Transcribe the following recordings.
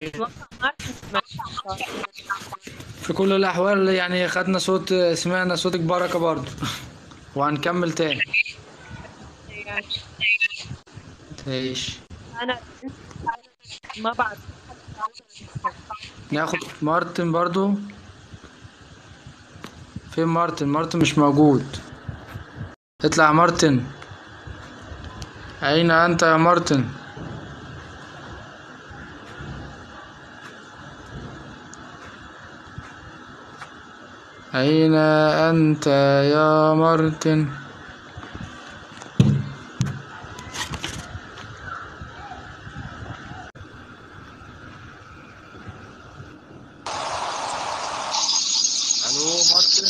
في كل الأحوال يعني خدنا صوت سمعنا صوتك بركة برضو وهنكمل تاني تعيش انا ما بعرف ناخد مارتن برضو فين مارتن مارتن مش موجود اطلع يا مارتن أين أنت يا مارتن أين أنت يا مارتن ألو مارتن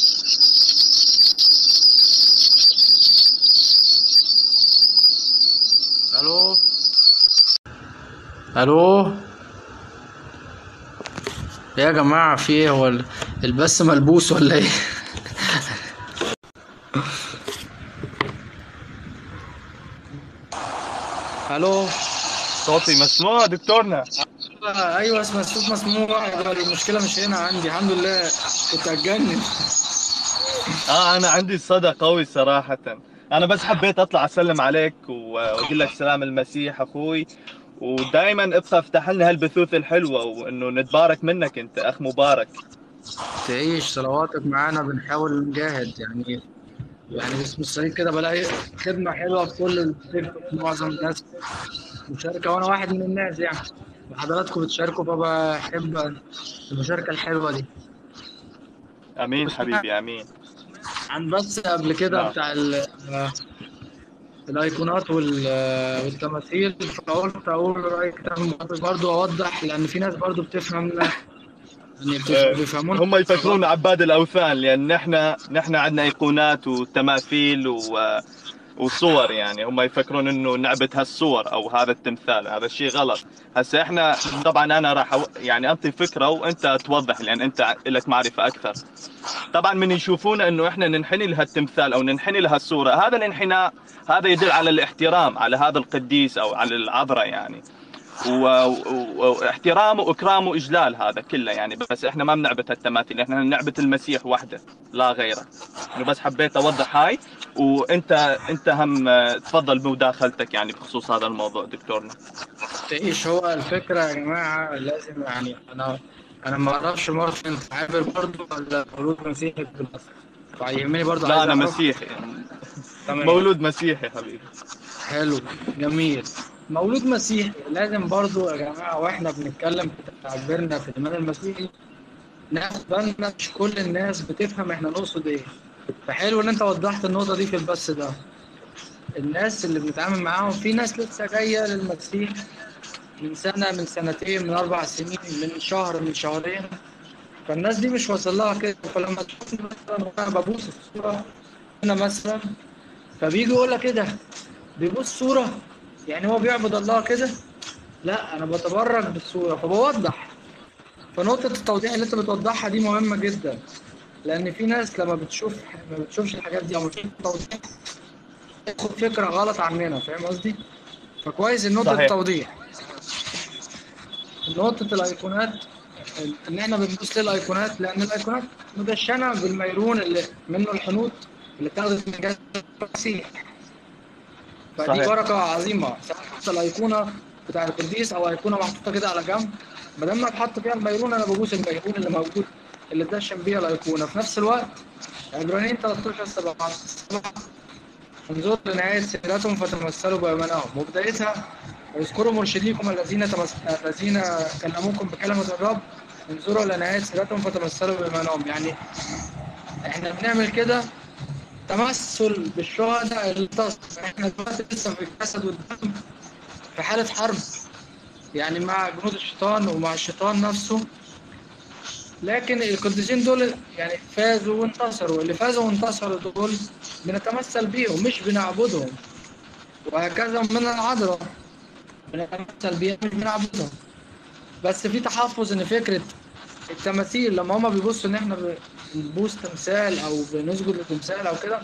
ألو ألو يا جماعة في ايه هو ال- البث ملبوس ولا ايه الو صوتي مسموع دكتورنا آه، ايوه اسمع الصوت مسموع المشكلة مش هنا عندي الحمد لله كنت هتجنن اه انا عندي صدى قوي صراحة انا بس حبيت اطلع اسلم عليك و- واقول لك سلام المسيح اخوي ودائما ابقى افتح لنا هالبثوث الحلوة وانه نتبارك منك انت اخ مبارك تعيش صلواتك معانا بنحاول نجاهد يعني يعني باسم الصليب كده بلاقي خدمة حلوة في كل الفكر في معظم الناس مشاركة وأنا واحد من الناس يعني وحضراتكم بتشاركوا فبحب المشاركة الحلوة دي امين حبيبي امين عن بس قبل كده نعم. بتاع ال- آه، الايقونات وال- آه، والتماثيل فقلت اقول رايك برضه اوضح لان في ناس برضه بتفهم يعني بتف- آه، بيفهمون هم يفكرون عباد الاوثان لان نحن نحن عندنا ايقونات وتماثيل و وصور يعني هم يفكرون انه نعبد هالصور او هذا التمثال هذا الشيء غلط هسه احنا طبعا انا راح أو- يعني اعطي فكره وانت توضح لان انت لك معرفه اكثر طبعا من يشوفونا انه احنا ننحني لهالتمثال او ننحني لهالصوره هذا الانحناء هذا يدل على الاحترام على هذا القديس او على العذراء يعني و- و- واحترام واكرام واجلال هذا كله يعني بس احنا ما بنعبد هالتماثيل احنا نعبد المسيح وحده لا غيره انه بس حبيت اوضح هاي وانت انت هم آه، تفضل بمداخلتك يعني بخصوص هذا الموضوع دكتورنا تعيش هو الفكرة يا جماعة لازم يعني أنا أنا ما أعرفش مارتن عابر برضه ولا مولود مسيحي بالأصل فيهمني برضه لا عايز انا أعرف. مسيحي تمام. مولود مسيحي حبيبي حلو جميل مولود مسيحي لازم برضو يا جماعة واحنا بنتكلم في تعبيرنا في الإيمان المسيحي ناخد بالنا مش كل الناس بتفهم احنا نقصد ايه فحلو ان انت وضحت النقطة دي في البث ده الناس اللي بنتعامل معاهم في ناس لسه جاية للمسيح من سنة من سنتين من أربع سنين من شهر من شهرين فالناس دي مش واصل لها كده فلما تشوف مثلا وانا ببوس الصورة هنا مثلا فبيجي يقول لك ايه ده بيبص صورة يعني هو بيعبد الله كده لا انا بتبرك بالصورة فبوضح فنقطة التوضيح اللي انت بتوضحها دي مهمة جدا لان في ناس لما بتشوف ما بتشوفش الحاجات دي او ما بتشوفش التوضيح تاخد فكرة غلط عننا فاهم قصدي؟ فكويس النقطة صحيح. التوضيح نقطة الايقونات ان احنا بنبص للايقونات لان الايقونات مدشنة بالميرون اللي منه الحنوط اللي اتاخدت من جسد المسيح فدي صحيح. بركة عظيمة سواء حتى الأيقونة بتاع القديس أو أيقونة محطوطة كده على جنب ما دام اتحط فيها الميرون أنا ببوس الميرون اللي موجود اللي اتدشن بيها الأيقونة في نفس الوقت عبرانيين 13 7 انظروا لنهاية سيرتهم فتمثلوا بأيمانهم وبدايتها واذكروا مرشديكم الذين تمس... الذين كلموكم بكلمة الرب انظروا لنهاية سيرتهم فتمثلوا بأيمانهم يعني احنا بنعمل كده تمثل بالشهداء اللي انتصروا احنا دلوقتي لسه في الجسد والدم في حالة حرب يعني مع جنود الشيطان ومع الشيطان نفسه لكن القديسين دول يعني فازوا وانتصروا اللي فازوا وانتصروا دول بنتمثل بيهم مش بنعبدهم وهكذا من العذراء بنتمثل بيهم مش بنعبدهم بس في تحفظ ان فكره التماثيل لما هما بيبصوا ان احنا بنبوس تمثال او بنسجد لتمثال او كده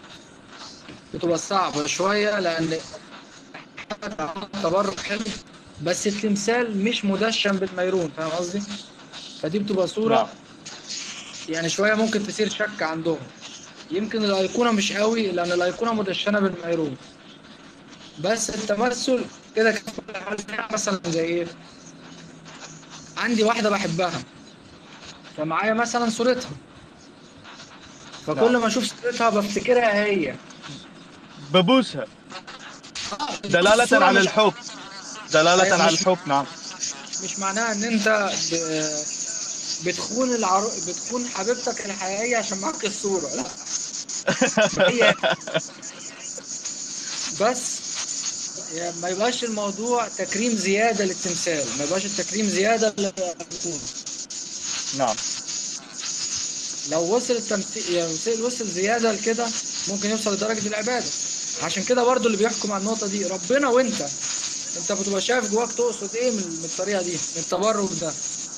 بتبقى صعبة شوية لأن تبرك حلو بس التمثال مش مدشن بالميرون فاهم قصدي فدي بتبقى صورة نعم يعني شوية ممكن تثير شك عندهم يمكن الأيقونة مش قوي لأن الأيقونة مدشنة بالميرون بس التمثل كده كده في كل حال فيها مثلا زي إيه عندي واحدة بحبها فمعايا مثلا صورتها فكل نعم. ما أشوف صورتها بفتكرها هي ببوسها آه، دلالة الصورة على مش- الحب دلالة أيوة، على مش- الحب نعم مش معناها ان انت ب... بتخون العرو... بتخون حبيبتك الحقيقية عشان معاك الصورة لا هي بس يعني ما يبقاش الموضوع تكريم زيادة للتمثال ما يبقاش التكريم زيادة للأيقونة نعم لو وصل التمثيل يعني وصل- وصل زيادة لكده ممكن يوصل لدرجة العبادة عشان كده برضو اللي بيحكم على النقطة دي ربنا وانت انت بتبقى شايف جواك تقصد ايه من من الطريقة دي من التبرج ده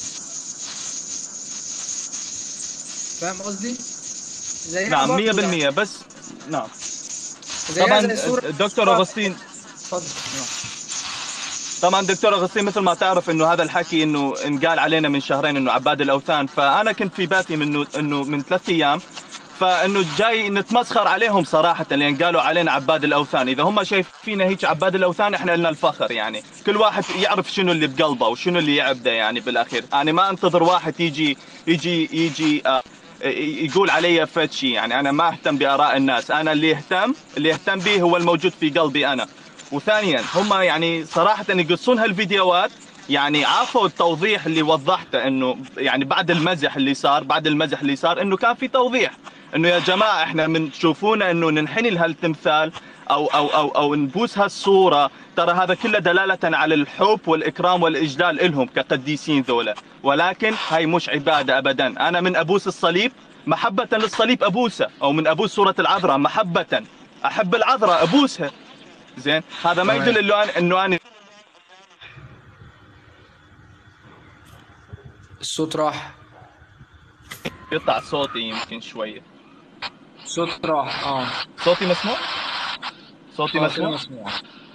فاهم قصدي؟ زي نعم برضو 100% يعني. بس نعم زيها طبعا زي صورة دكتور اغسطين اتفضل طبعا دكتور اغسطين مثل ما تعرف انه هذا الحكي انه انقال علينا من شهرين انه عباد الاوثان فانا كنت في بالي منه انه من ثلاث ايام فانه جاي نتمسخر عليهم صراحه لان قالوا علينا عباد الاوثان اذا هم شايفينا هيك عباد الاوثان احنا لنا الفخر يعني كل واحد يعرف شنو اللي بقلبه وشنو اللي يعبده يعني بالاخير انا ما انتظر واحد يجي يجي يجي آه يقول علي فد شيء يعني انا ما اهتم باراء الناس انا اللي يهتم اللي يهتم به هو الموجود في قلبي انا وثانيا هم يعني صراحه يقصون هالفيديوهات يعني عافوا التوضيح اللي وضحته انه يعني بعد المزح اللي صار بعد المزح اللي صار انه كان في توضيح انه يا جماعه احنا من تشوفونا انه ننحني لهالتمثال او او او او نبوس هالصوره ترى هذا كله دلاله على الحب والاكرام والاجلال لهم كقديسين ذولا ولكن هاي مش عباده ابدا انا من ابوس الصليب محبه للصليب ابوسه او من ابوس سوره العذراء محبه احب العذراء ابوسها زين هذا ما تمام. يدل انه انا انه انا الصوت راح يقطع صوتي يمكن شويه الصوت راح اه صوتي مسموع صوتي آه، كده مسموع مسموع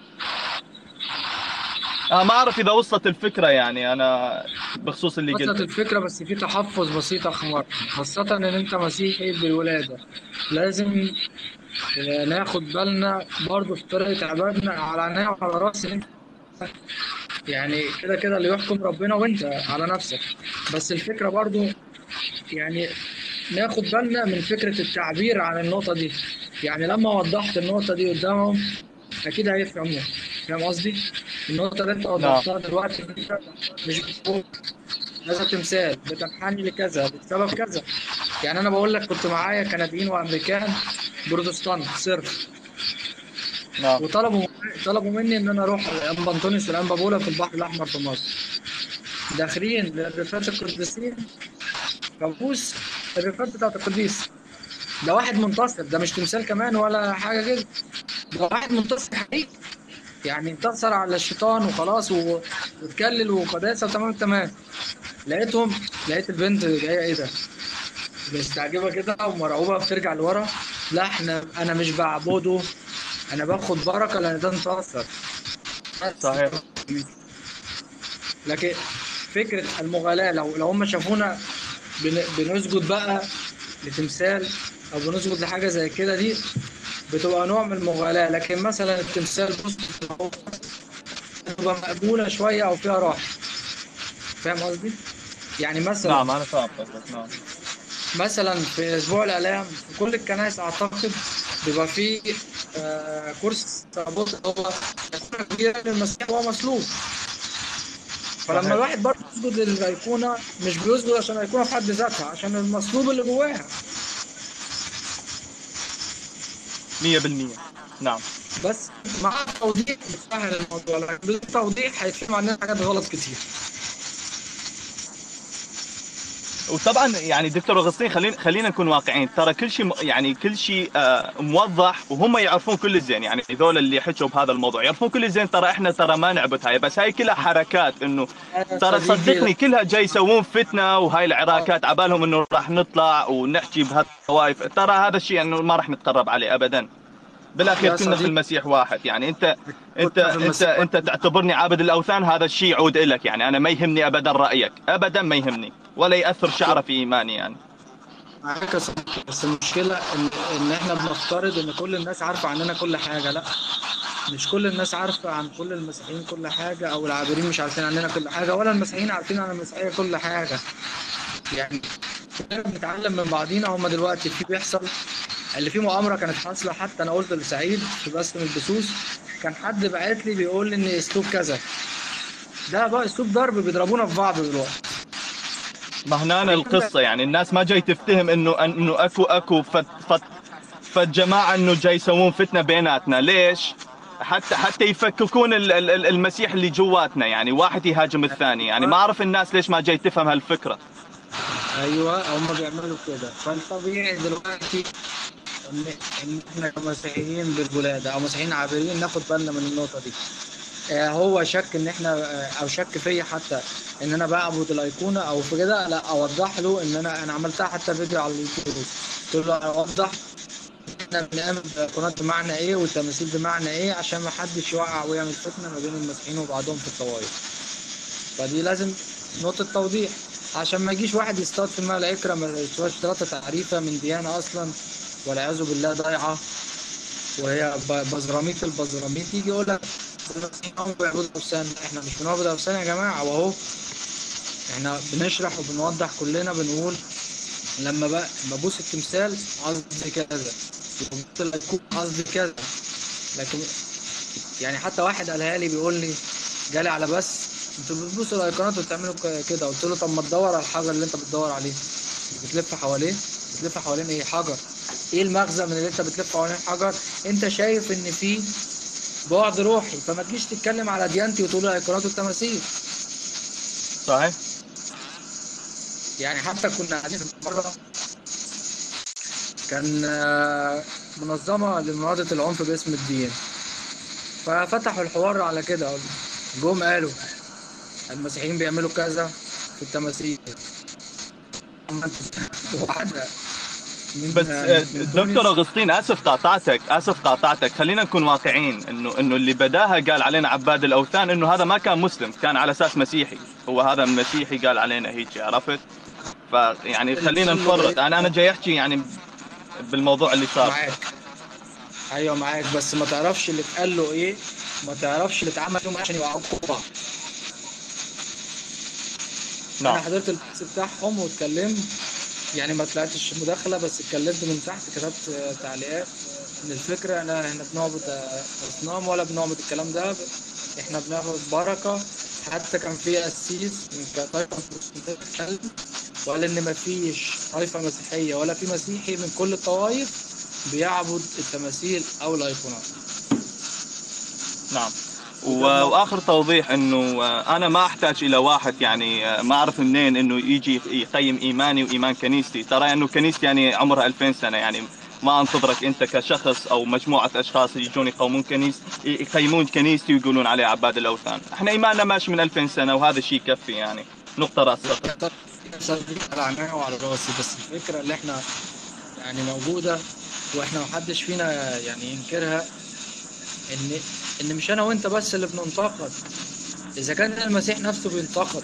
آه ما اعرف اذا وصلت الفكره يعني انا بخصوص اللي وصلت قلته الفكرة بس في تحفظ بسيط يا أخ مروان. خاصة إن أنت مسيحي بالولادة لازم ناخد بالنا برضه في طريقة عبادنا على عينيا وعلى راسي أنت يعني كده كده اللي يحكم ربنا وأنت على نفسك بس الفكرة برضه يعني ناخد بالنا من فكرة التعبير عن النقطة دي يعني لما وضحت النقطة دي قدامهم أكيد هيفهموا فاهم قصدي؟ النقطة اللي أنت وضحتها دلوقتي إن أنت مش بتقول هذا تمثال بتنحني لكذا بسبب كذا يعني انا بقول لك كنت معايا كنديين وامريكان بروتستانت صرف نعم وطلبوا طلبوا مني ان انا اروح الانبا انطونيوس والانبا بولا في البحر الاحمر في مصر داخلين للرفات القديسين فبوس الرفات بتاعت القديس ده واحد منتصر ده مش تمثال كمان ولا حاجه كده ده واحد منتصر حقيقي يعني انتصر على الشيطان وخلاص و- واتكلل وقداسه تمام تمام لقيتهم لقيت البنت جايه ايه ده مستعجبه كده ومرعوبه بترجع لورا لا احنا انا مش بعبده انا باخد بركه لان ده انتصر صحيح لكن فكره المغالاه لو لو هم شافونا بن- بنسجد بقى لتمثال او بنسجد لحاجه زي كده دي بتبقى نوع من المغالاه لكن مثلا التمثال بص بتبقى مقبوله شويه او فيها راحه فاهم قصدي؟ يعني مثلا نعم انا فاهم قصدك نعم مثلا في اسبوع الالام في كل الكنائس اعتقد بيبقى فيه آه كرسي ترابط هو يكون كبير للمسيح وهو مصلوب فلما صحيح. الواحد برضه يسجد للايقونه مش بيسجد عشان الايقونه في حد ذاتها عشان المصلوب اللي جواها 100% نعم بس مع التوضيح بتسهل الموضوع لكن بدون توضيح هيتفهم عننا حاجات غلط كتير وطبعا يعني دكتور اغسطين خلينا خلينا نكون واقعيين ترى كل شيء م- يعني كل شيء آه، موضح وهم يعرفون كل زين يعني هذول اللي حكوا بهذا الموضوع يعرفون كل زين ترى احنا ترى ما نعبد هاي بس هاي كلها حركات انه ترى صديقي، صدقني كلها جاي يسوون فتنه وهاي العراكات عبالهم انه راح نطلع ونحكي بهالطوائف ترى هذا الشيء انه ما راح نتقرب عليه ابدا بالاخير يا كنا في صديقي. المسيح واحد يعني انت انت كنا في انت المسيح انت تعتبرني عابد الاوثان هذا الشيء يعود لك يعني انا ما يهمني ابدا رايك ابدا ما يهمني ولا ياثر شعره في ايماني يعني معاك يا صديقي بس المشكلة إن إن إحنا بنفترض إن كل الناس عارفة عننا كل حاجة، لأ مش كل الناس عارفة عن كل المسيحيين كل حاجة أو العابرين مش عارفين عننا كل حاجة ولا المسيحيين عارفين عن المسيحية كل حاجة. يعني كلنا بنتعلم من بعضينا هما دلوقتي في بيحصل اللي فيه مؤامرة كانت حاصلة حتى أنا قلت لسعيد في بسم البثوث كان حد باعت لي بيقول لي إن أسلوب كذا. ده بقى أسلوب ضرب بيضربونا في بعض دلوقتي. ما هنا القصه يعني الناس ما جاي تفتهم انه انه اكو اكو فت فت فالجماعه انه جاي يسوون فتنه بيناتنا ليش؟ حتى حتى يفككون ال- ال- ال- المسيح اللي جواتنا يعني واحد يهاجم الثاني يعني ما اعرف الناس ليش ما جاي تفهم هالفكره ايوه هم بيعملوا كده فالطبيعي دلوقتي ان ان احنا كمسيحيين بالولاده او مسيحيين عابرين ناخد بالنا من النقطه دي آه، هو شك ان احنا آه، او شك فيا حتى ان انا بعبد الايقونه او في كده لا اوضح له ان انا انا عملتها حتى فيديو على اليوتيوب قلت له اوضح احنا بنآمن بالايقونات بمعنى ايه والتماثيل بمعنى ايه عشان ما حدش يوقع ويعمل فتنه ما بين المسيحيين وبعضهم في الطوائف فدي لازم نقطة توضيح عشان ما يجيش واحد يصطاد في الماء العكرة ما يسواش ثلاثة تعريفة من ديانة أصلا والعياذ بالله ضايعة وهي ب- بزراميط البزراميط يجي يقول لك المسيحيين هم بيعبدوا أوثان احنا مش بنعبد أوثان يا جماعة وأهو احنا بنشرح وبنوضح كلنا بنقول لما بقى ببوس التمثال قصدي كذا ببوس الأيقونة قصدي كذا لكن يعني حتى واحد قالها لي بيقول لي جالي على بس انتوا بتبصوا الايقونات وبتعملوا ك- كده قلت له طب ما تدور على الحجر اللي انت بتدور عليه بتلف حواليه بتلف حوالين ايه حجر ايه المغزى من اللي انت بتلف حوالين حجر انت شايف ان في بعد روحي فما تجيش تتكلم على ديانتي وتقول الايقونات والتماثيل صحيح؟ يعني حتى كنا قاعدين في مره كان آه، منظمه لمناهضه العنف باسم الدين ففتحوا الحوار على كده جم قالوا المسيحيين بيعملوا كذا في التماثيل واحدة من- بس من آه، تونس. دكتور اغسطين اسف قاطعتك اسف قاطعتك خلينا نكون واقعيين انه انه اللي بداها قال علينا عباد الاوثان انه هذا ما كان مسلم كان على اساس مسيحي هو هذا مسيحي قال علينا هيك عرفت فيعني خلينا نفرق انا انا جاي احكي يعني بالموضوع اللي صار معاك ايوه معاك بس ما تعرفش اللي اتقال له ايه ما تعرفش اللي اتعمل فيهم عشان يوقعوكوا بعض انا نعم حضرت البحث بتاعهم واتكلمت يعني ما طلعتش مداخله بس اتكلمت من تحت كتبت آه، تعليقات ان الفكره انا احنا بنعبد آه، اصنام ولا بنعبد الكلام ده احنا بناخد بركه حتى كان في قسيس من طائفه مسيحية بتتكلم وقال ان ما فيش طائفه مسيحيه ولا في مسيحي من كل الطوائف بيعبد التماثيل او الايقونات نعم و- واخر توضيح انه آه، انا ما احتاج الى واحد يعني آه، ما اعرف منين انه يجي يقيم ايماني وايمان كنيستي ترى انه كنيستي يعني عمرها 2000 سنه يعني ما انتظرك انت كشخص او مجموعه اشخاص يجون يقومون كنيس يقيمون كنيستي ويقولون عليه عباد الاوثان احنا ايماننا ماشي من 2000 سنه وهذا الشيء يكفي يعني نقطه راس سطر على عيني وعلى راسي بس الفكره اللي احنا يعني موجوده واحنا محدش فينا يعني ينكرها ان ان مش انا وانت بس اللي بننتقد اذا كان المسيح نفسه بينتقد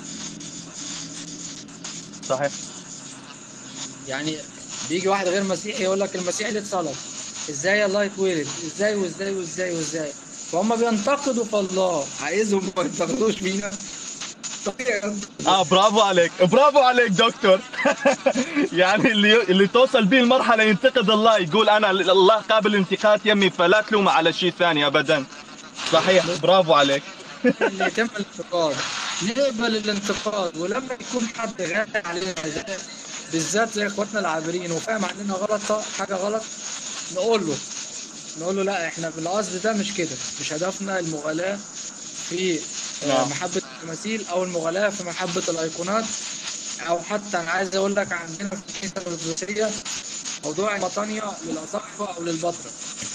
صحيح يعني بيجي واحد غير مسيحي يقول لك المسيح اللي اتصلب ازاي الله يتولد ازاي وازاي وازاي وازاي فهم بينتقدوا في الله عايزهم ما ينتقدوش فينا طبيعي اه برافو عليك برافو عليك دكتور يعني اللي اللي توصل به المرحله ينتقد الله يقول انا الله قابل انتقاد يمي فلا تلومه على شيء ثاني ابدا صحيح برافو عليك اللي يتم الانتقاد نقبل الانتقاد ولما يكون حد غالي علينا زي- بالذات زي اخواتنا العابرين وفاهم عننا غلط حاجه غلط نقول له نقول له لا احنا بالقصد ده مش كده مش هدفنا المغالاه في آه، نعم. محبه التماثيل او المغالاه في محبه الايقونات او حتى انا عايز اقول لك عندنا في الكنيسه الارثوذكسيه موضوع المطانيه للاساقفه او للبطرة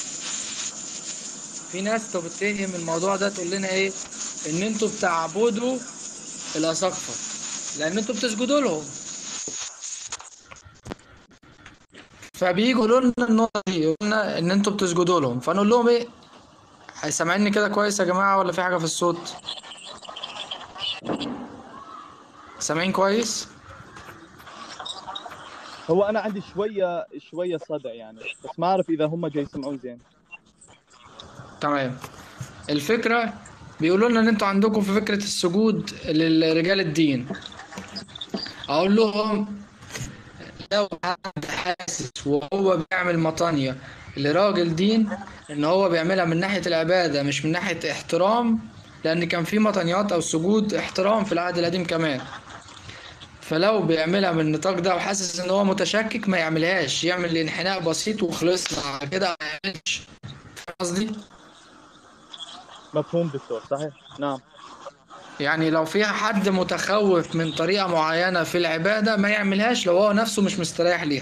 في ناس تتهم الموضوع ده تقول لنا ايه ان انتوا بتعبدوا الاساقفه لان انتوا بتسجدوا لهم فبييجوا يقولوا لنا النقطة دي يقولوا لنا إن أنتوا بتسجدوا لهم فنقول لهم إيه سامعيني كده كويس يا جماعة ولا في حاجة في الصوت؟ سامعين كويس؟ هو انا عندي شويه شويه صدع يعني بس ما اعرف اذا هم جاي يسمعون زين تمام الفكرة بيقولوا لنا ان انتوا عندكم في فكرة السجود لرجال الدين اقول لهم لو حد حاسس وهو بيعمل مطانية لراجل دين ان هو بيعملها من ناحية العبادة مش من ناحية احترام لان كان في مطانيات او سجود احترام في العهد القديم كمان فلو بيعملها من النطاق ده وحاسس ان هو متشكك ما يعملهاش يعمل انحناء بسيط وخلصنا على كده ما يعملش فاهم قصدي؟ مفهوم دكتور صحيح نعم يعني لو فيها حد متخوف من طريقة معينة في العبادة ما يعملهاش لو هو نفسه مش مستريح ليها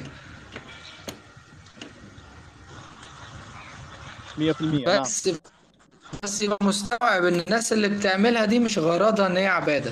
100% نعم بس بس يبقى مستوعب ان الناس اللي بتعملها دي مش غرضها ان هي عبادة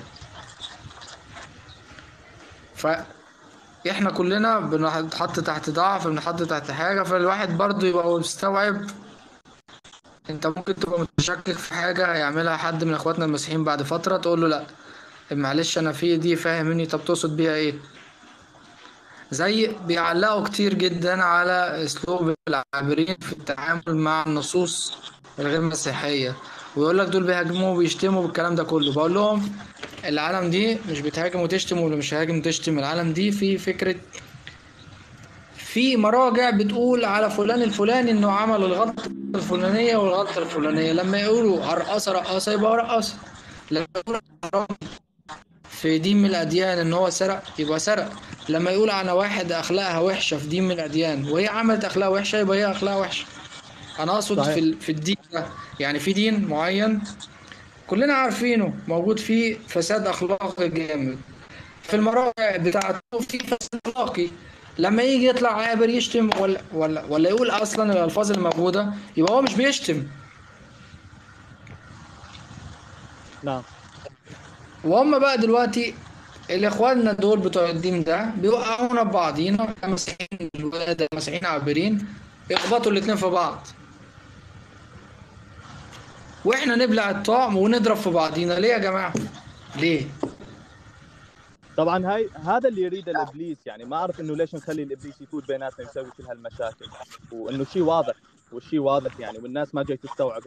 ف احنا كلنا بنتحط تحت ضعف بنتحط تحت حاجة فالواحد برضو يبقى مستوعب انت ممكن تبقى متشكك في حاجة هيعملها حد من اخواتنا المسيحيين بعد فترة تقول له لا معلش انا في دي فاهمني طب تقصد بيها ايه زي بيعلقوا كتير جدا على اسلوب العابرين في التعامل مع النصوص الغير مسيحية ويقول لك دول بيهاجموا وبيشتموا بالكلام ده كله بقول لهم العالم دي مش بتهاجم وتشتم ولا مش هاجم وتشتم العالم دي في فكرة في مراجع بتقول على فلان الفلاني انه عمل الغلطة الفلانية والغلطة الفلانية لما يقولوا رقصة رقصة يبقى هو رقصة لما يقولوا حرام في دين من الأديان إن هو سرق يبقى سرق لما يقول على واحد أخلاقها وحشة في دين من الأديان وهي عملت أخلاق وحشة يبقى هي أخلاقها وحشة أنا أقصد صحيح. في ال- في الدين ده يعني في دين معين كلنا عارفينه موجود فيه فساد أخلاقي جامد في المراجع بتاعته في فساد أخلاقي لما يجي يطلع عابر يشتم ولا ولا ولا يقول أصلا الألفاظ الموجودة يبقى هو مش بيشتم نعم وهم بقى دلوقتي الاخواننا دول بتوع الدين ده بيوقعونا ببعضينا كمسيحيين الولاد مسيحيين عابرين يخبطوا الاتنين في بعض واحنا نبلع الطعم ونضرب في بعضينا ليه يا جماعه ليه طبعا هاي هذا اللي يريده الابليس يعني ما اعرف انه ليش نخلي الابليس يفوت بيناتنا يسوي كل هالمشاكل وانه شيء واضح والشيء واضح يعني والناس ما جاي تستوعبه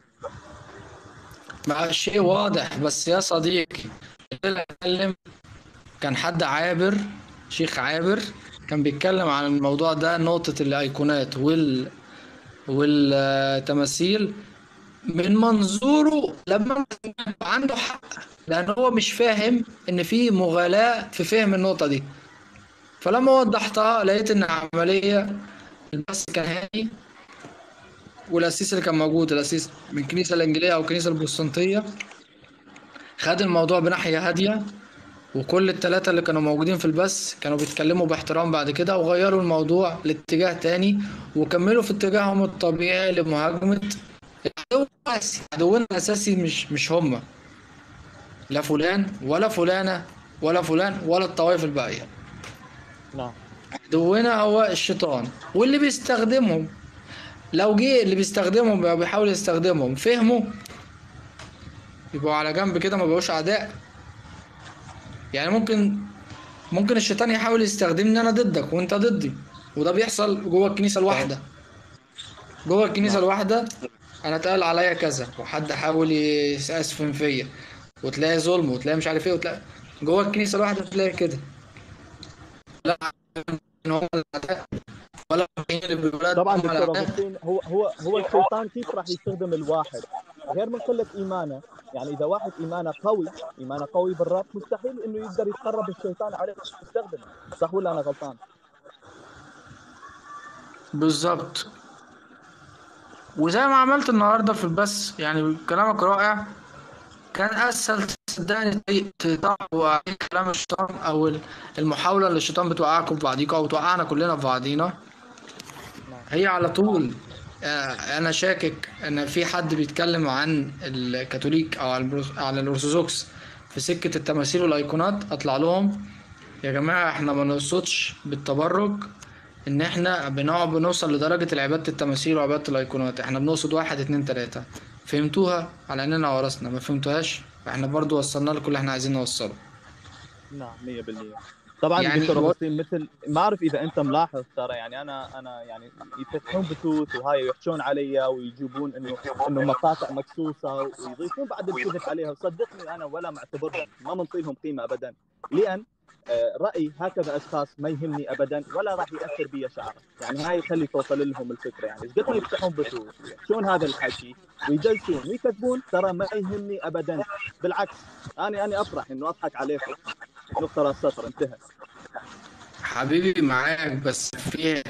مع شيء واضح بس يا صديقي اللي اتكلم كان حد عابر شيخ عابر كان بيتكلم عن الموضوع ده نقطة الأيقونات وال والتماثيل من منظوره لما يبقى عنده حق لأن هو مش فاهم إن في مغالاة في فهم النقطة دي فلما وضحتها لقيت إن العملية البث كان هادي والأسيس اللي كان موجود الأسيس من الكنيسة الإنجيلية أو الكنيسة البروتستانتية خد الموضوع بناحية هادية وكل التلاتة اللي كانوا موجودين في البث كانوا بيتكلموا باحترام بعد كده وغيروا الموضوع لاتجاه تاني وكملوا في اتجاههم الطبيعي لمهاجمة العدو الأساسي عدونا الأساسي مش مش هما لا فلان ولا فلانة ولا فلان ولا الطوائف الباقية نعم عدونا هو الشيطان واللي بيستخدمهم لو جه اللي بيستخدمهم او بيحاول يستخدمهم فهموا يبقوا على جنب كده ما بقوش اعداء يعني ممكن ممكن الشيطان يحاول يستخدمني انا ضدك وانت ضدي وده بيحصل جوه الكنيسه الواحده جوه الكنيسه الواحده انا اتقال عليا كذا وحد حاول يسفن فيا وتلاقي ظلم وتلاقي مش عارف ايه وتلاقي جوه الكنيسه الواحده تلاقي كده لا إن هم الأعداء ولا اللي بالولاد طبعا هم دكتور الأعداء. اغسطين هو هو هو الشيطان كيف راح يستخدم الواحد غير من قله ايمانه يعني اذا واحد ايمانه قوي ايمانه قوي بالرب مستحيل انه يقدر يتقرب الشيطان عليه يستخدمه صح ولا انا غلطان؟ بالظبط وزي ما عملت النهارده في البث يعني كلامك رائع كان اسهل صدقني تقطعوا عليه كلام الشيطان او المحاوله اللي الشيطان بتوقعكم في بعضيكم او توقعنا كلنا في بعضينا هي على طول آه، انا شاكك ان في حد بيتكلم عن الكاثوليك او على البروس- على الارثوذكس في سكه التماثيل والايقونات اطلع لهم يا جماعه احنا ما نقصدش بالتبرج ان احنا بنقعد بنوصل لدرجة عبادة التماثيل وعبادة الايقونات احنا بنقصد واحد اتنين تلاتة فهمتوها على اننا ورثنا ما فهمتوهاش احنا برضو وصلنا لكم اللي احنا عايزين نوصله نعم 100% طبعا يعني دكتور هو- وسيم مثل ما اعرف اذا انت ملاحظ ترى يعني انا انا يعني يفتحون بثوث وهاي ويحشون علي ويجيبون انه انه مقاطع مقصوصه ويضيفون بعد الكذب عليها وصدقني انا ولا معتبرهم ما منطي لهم قيمه ابدا لان آه، راي هكذا اشخاص ما يهمني ابدا ولا راح ياثر بي شعره يعني هاي يخلي توصل لهم الفكره يعني ايش قد يفتحون بثوث ويحشون هذا الحكي ويجلسون ويكذبون ترى ما يهمني ابدا بالعكس انا انا افرح انه اضحك عليكم نقطه راس سطر انتهى حبيبي معاك بس في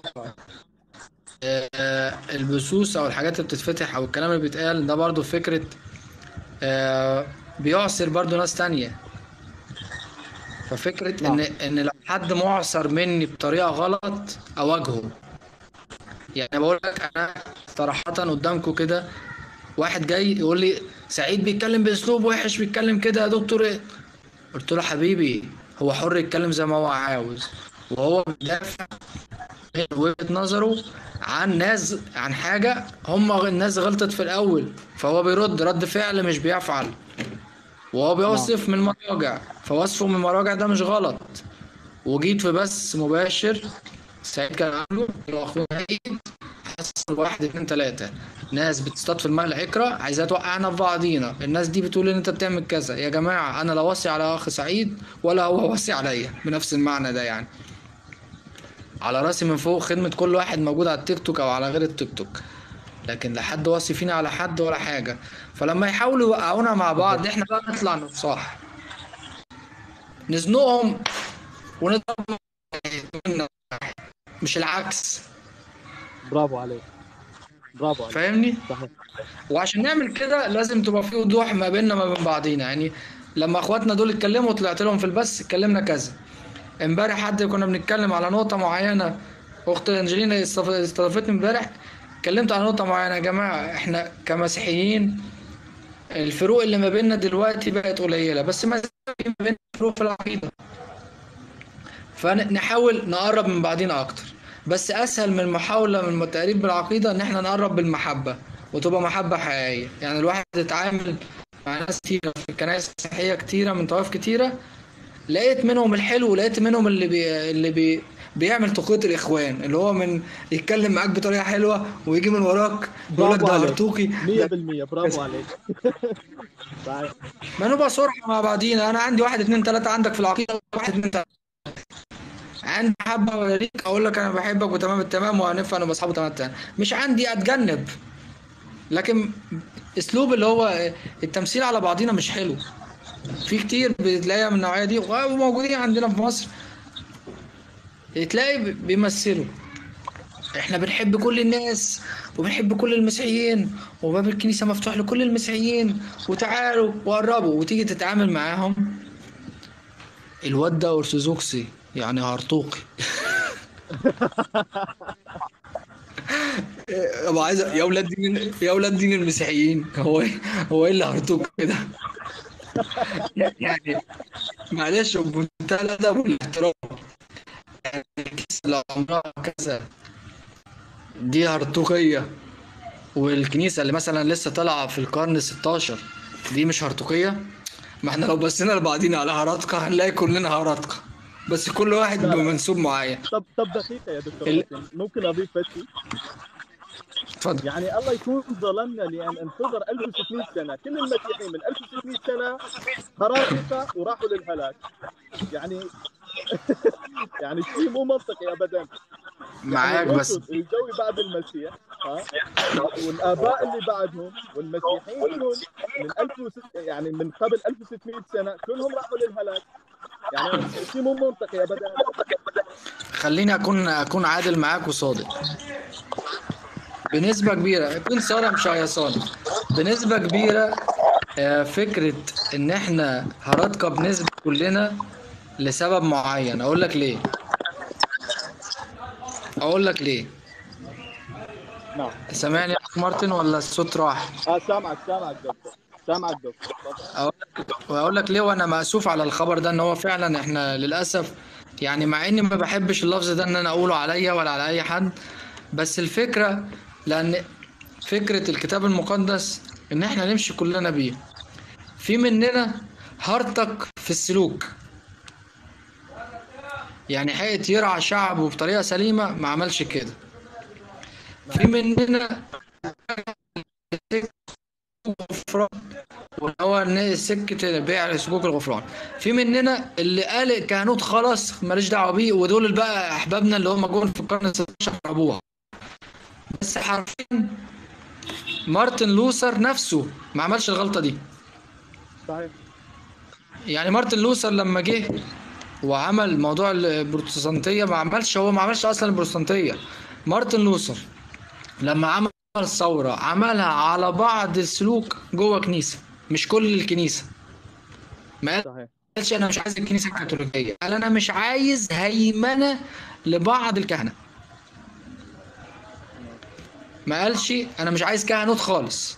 آه، البثوث او الحاجات اللي بتتفتح او الكلام اللي بيتقال ده برضو فكرة آه، بيعصر برضو ناس تانية ففكرة ان ان لو حد معصر مني بطريقة غلط اواجهه يعني بقول لك انا صراحة قدامكم كده واحد جاي يقول لي سعيد بيتكلم باسلوب وحش بيتكلم كده يا دكتور إيه؟ قلت له حبيبي هو حر يتكلم زي ما هو عاوز وهو بيدافع من وجهة نظره عن ناس عن حاجة هم الناس غلطت في الأول فهو بيرد رد فعل مش بيفعل وهو بيوصف من مراجع فوصفه من مراجع ده مش غلط وجيت في بث مباشر سعيد كان عامله اخونا عيد حصل واحد اتنين تلاتة ناس بتصطاد في الماء العكرة عايزة توقعنا في بعضينا الناس دي بتقول ان انت بتعمل كذا يا جماعة انا لا واصي على اخ سعيد ولا هو واصي عليا بنفس المعنى ده يعني على راسي من فوق خدمة كل واحد موجود على التيك توك او على غير التيك توك لكن لا حد واصي فينا على حد ولا حاجة فلما يحاولوا يوقعونا مع بعض احنا بقى نطلع نصاح نزنقهم ونضرب مش العكس برافو عليك برافو عليك فاهمني صحيح وعشان نعمل كده لازم تبقى في وضوح ما بيننا ما بين بعضينا يعني لما اخواتنا دول اتكلموا طلعت لهم في البث اتكلمنا كذا امبارح حد كنا بنتكلم على نقطة معينة اخت انجلينا استضاف- استضافتني امبارح اتكلمت على نقطة معينة يا جماعة احنا كمسيحيين الفروق اللي ما بيننا دلوقتي بقت قليلة بس ما زال في ما بيننا فروق في العقيدة فنحاول نقرب من بعضينا اكتر بس اسهل من محاولة من التقريب بالعقيدة ان احنا نقرب بالمحبة وتبقى محبة حقيقية يعني الواحد يتعامل مع ناس كتيرة في كنائس مسيحية كتيرة من طوائف كتيرة لقيت منهم الحلو ولقيت منهم اللي بي... اللي بي... بيعمل تقية الإخوان اللي هو من يتكلم معاك بطريقة حلوة ويجي من وراك يقول لك برافو ده عليك. هرطوكي 100% برافو عليك صحيح ما نبقى صراحة مع بعضينا أنا عندي واحد اتنين تلاتة عندك في العقيدة واحد اتنين تلاتة عندي محبة ليك أقول لك أنا بحبك وتمام التمام وهنفع أنا بأصحابه تمام التمام مش عندي أتجنب لكن أسلوب اللي هو التمثيل على بعضينا مش حلو في كتير بتلاقيها من النوعية دي وموجودين عندنا في مصر تلاقي بيمثلوا احنا بنحب كل الناس وبنحب كل المسيحيين وباب الكنيسة مفتوح لكل المسيحيين وتعالوا وقربوا وتيجي تتعامل معاهم الواد ده أرثوذكسي يعني هرطوقي ابقى عايز يا اولاد دين يا اولاد دين المسيحيين هو ايه هو ايه اللي هرطوق كده يعني معلش بمنتهى الادب والاحترام يعني الكنيسه اللي عمرها كذا دي هرطوقيه والكنيسه اللي مثلا لسه طالعه في القرن 16 دي مش هرطوقيه ما احنا لو بصينا لبعضينا على هرطقه هنلاقي كلنا هرطقه بس كل واحد بمنسوب معين طب طب دقيقه يا دكتور ال- حسين ممكن اضيف شيء اتفضل يعني الله يكون ظلمنا لان انتظر 1600 سنه كل المسيحيين من 1600 سنه هرطقه وراحوا للهلاك يعني يعني شيء مو منطقي ابدا معاك يعني بس الرسل الجوي بعد المسيح ها والاباء اللي بعدهم والمسيحيين كلهم من 1006 يعني من قبل 1600 سنه كلهم راحوا للهلاك يعني شيء مو منطقي ابدا خليني اكون اكون عادل معاك وصادق بنسبة كبيرة كنت سارة مش هيصان بنسبة كبيرة آه، فكرة ان احنا هرطقة بنسبة كلنا لسبب معين اقول لك ليه اقول لك ليه نعم سامعني يا أخ مارتن ولا الصوت راح اه سامعك سامعك دكتور سامعك دكتور تفضل. اقول لك واقول لك ليه وانا مأسوف على الخبر ده ان هو فعلا احنا للاسف يعني مع اني ما بحبش اللفظ ده ان انا اقوله عليا ولا على اي حد بس الفكره لان فكره الكتاب المقدس ان احنا نمشي كلنا بيه في مننا هرطق في السلوك يعني حقيقة يرعى شعبه بطريقة سليمة ما عملش كده في مننا غفران وهو إن سكة بيع سكوك الغفران في مننا اللي قال الكهنوت خلاص ماليش دعوة بيه ودول بقى أحبابنا اللي هم جون في القرن 16 أبوها بس حرفيا مارتن لوثر نفسه ما عملش الغلطة دي صحيح يعني مارتن لوثر لما جه وعمل موضوع البروتستانتية ما عملش هو ما عملش أصلا البروتستانتية مارتن لوثر لما عمل الثورة عملها على بعض السلوك جوه كنيسة مش كل الكنيسة ما صحيح قالش أنا مش عايز الكنيسة الكاثوليكية قال أنا مش عايز هيمنة لبعض الكهنة ما قالش أنا مش عايز كهنوت خالص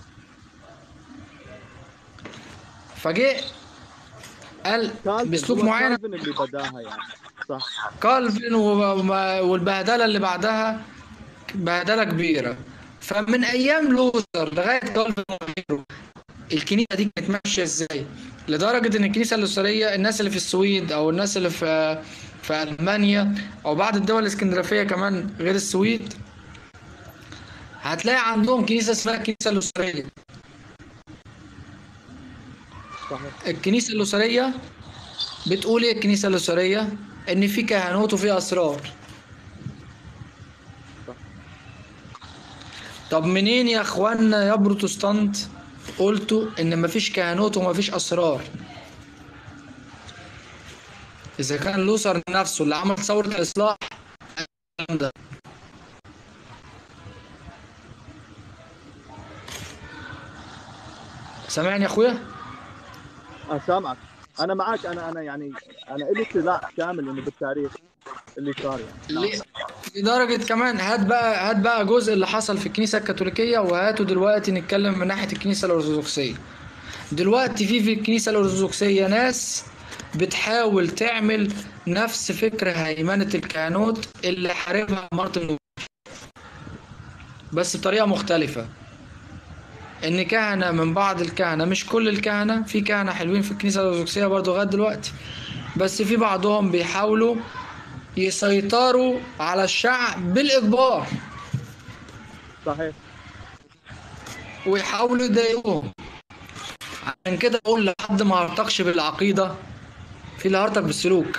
فجه قال كالفن باسلوب هو معين كالفن اللي بداها يعني صح كالفين وما- والبهدله اللي بعدها بهدله كبيره فمن ايام لوثر لغايه كالفين وغيره الكنيسه دي كانت ماشيه ازاي لدرجه ان الكنيسه اللوثريه الناس اللي في السويد او الناس اللي في في المانيا او بعض الدول الاسكندنافيه كمان غير السويد هتلاقي عندهم كنيسه اسمها الكنيسه اللوثريه صحيح الكنيسة اللوثرية بتقول ايه الكنيسة اللوثرية؟ إن في كهنوت وفي أسرار. طب منين يا إخوانا يا بروتستانت قلتوا إن مفيش كهنوت ومفيش أسرار؟ إذا كان لوثر نفسه اللي عمل ثورة الإصلاح الكلام ده سامعني يا أخويا؟ أه سامعك انا معك انا انا يعني انا لي اطلاع كامل انه بالتاريخ اللي صار يعني ليه؟ لدرجة كمان هات بقى هات بقى جزء اللي حصل في الكنيسة الكاثوليكية وهاته دلوقتي نتكلم من ناحية الكنيسة الأرثوذكسية. دلوقتي في في الكنيسة الأرثوذكسية ناس بتحاول تعمل نفس فكر هيمنة الكهنوت اللي حاربها مارتن لوثر. بس بطريقة مختلفة. إن كهنة من بعض الكهنة مش كل الكهنة في كهنة حلوين في الكنيسة الأرثوذكسية برضه لغاية دلوقتي. بس في بعضهم بيحاولوا يسيطروا على الشعب بالإجبار صحيح ويحاولوا يضايقوهم عشان كده أقول لحد ما هرتقش بالعقيدة في اللي هرتق بالسلوك